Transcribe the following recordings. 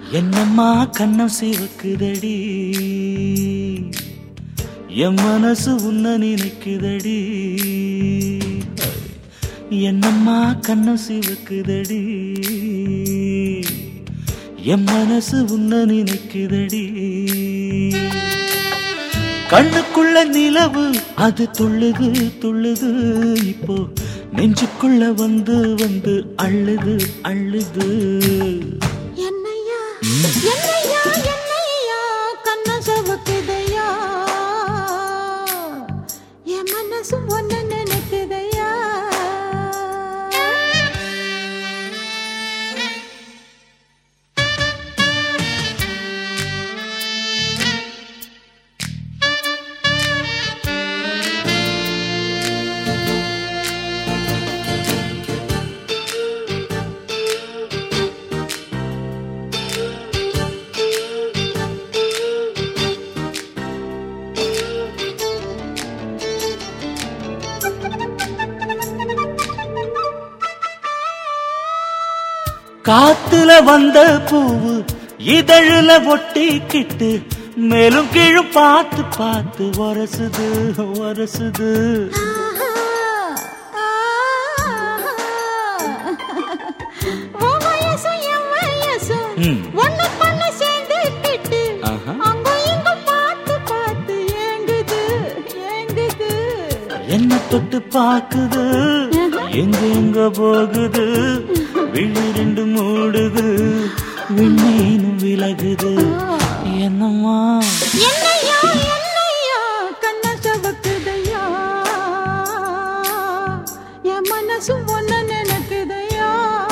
என்னம்மா கண்ணம் சிவக்குதடி என் மனசு உன்ன நினைக்குதடி என்னம்மா கண்ணம் சிவக்குதடி என் மனசு உன்ன நினைக்குதடி கண்ணுக்குள்ள நிலவு அது துள்ளுது துள்ளுது இப்போ நெஞ்சுக்குள்ள வந்து வந்து அள்ளுது அள்ளுது என்னையா என்னையா என்னையா கண்ண சவக்குதையா என் மனசு ஒன்னு நினைக்குதையா காத்துல வந்த பூவு இதழுல ஒட்டிக்கிட்டு மேலும் கீழும் பார்த்து பார்த்து வரசுது வரசுது உன் வயசும் என் வயசும் ம். ஒண்ணு பண்ண சேர்ந்துக்கிட்டு ஆஹா. அங்கும் இங்கும் பார்த்து பார்த்து ஏங்குது ஏங்குது என்ன தொட்டு பாக்குது எங்க எங்க போகுது விழி ரெண்டு மூடுது விண்ணீனும் விலகுது என்னம்மா என்னையா என்னையா கண்ண சவக்குதையா என் மனசு ஒன்ன நினைக்குதையா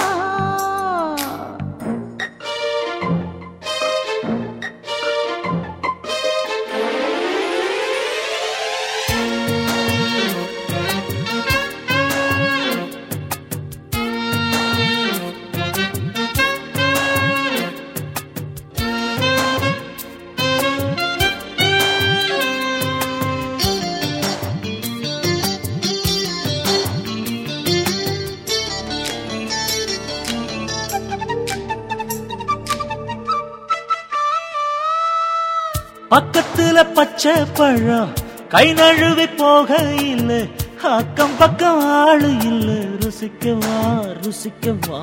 பக்கத்துல பச்சை பழம் கை நழுவி போக இல்ல அக்கம் பக்கம் ஆளு இல்ல ருசிக்கவா ருசிக்கவா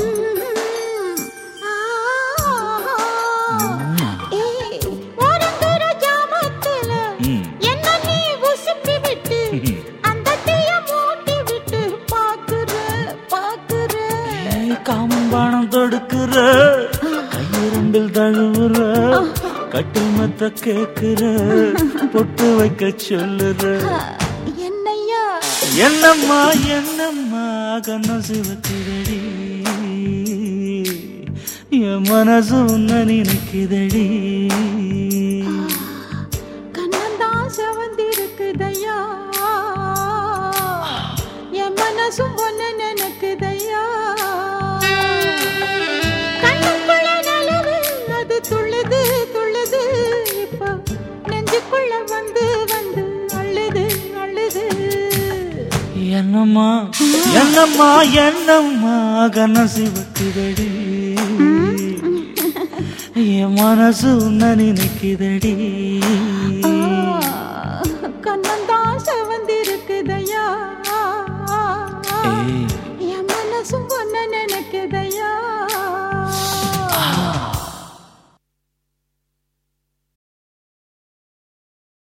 ஏய், ஒரு துரு ஜாமத்துல ம். என்ன நீ உசுப்பி விட்டு அந்த தீய மூட்டி விட்டு பாக்குற பாக்குற ஏய், காமம்பானம் தொடுக்குற கையிரண்டில் தழுவுற கட்டில் மத்த கேக்குற பொட்டு வைக்க சொல்லுற என்னையா என்னம்மா என்னம்மா கண்ணம் சிவக்குதடி என் மனசு உன்ன நினைக்குதடி கண்ணந்தான் செவந்திருக்குதையா என் மனசும் ஒண்ணு நினைக்குதையா கண்ணுக்குள்ள நிலவு அது துள்ளுது துள்ளுது இப்போ நெஞ்சுக்குள்ள வந்து வந்து அள்ளுது அள்ளுது என்னம்மா என்னம்மா என்னம்மா கண்ணம் சிவக்குதடி என் மனசு உன்ன நினைக்குதடி கண்ணந்தான் செவந்திருக்குதையா ஏய்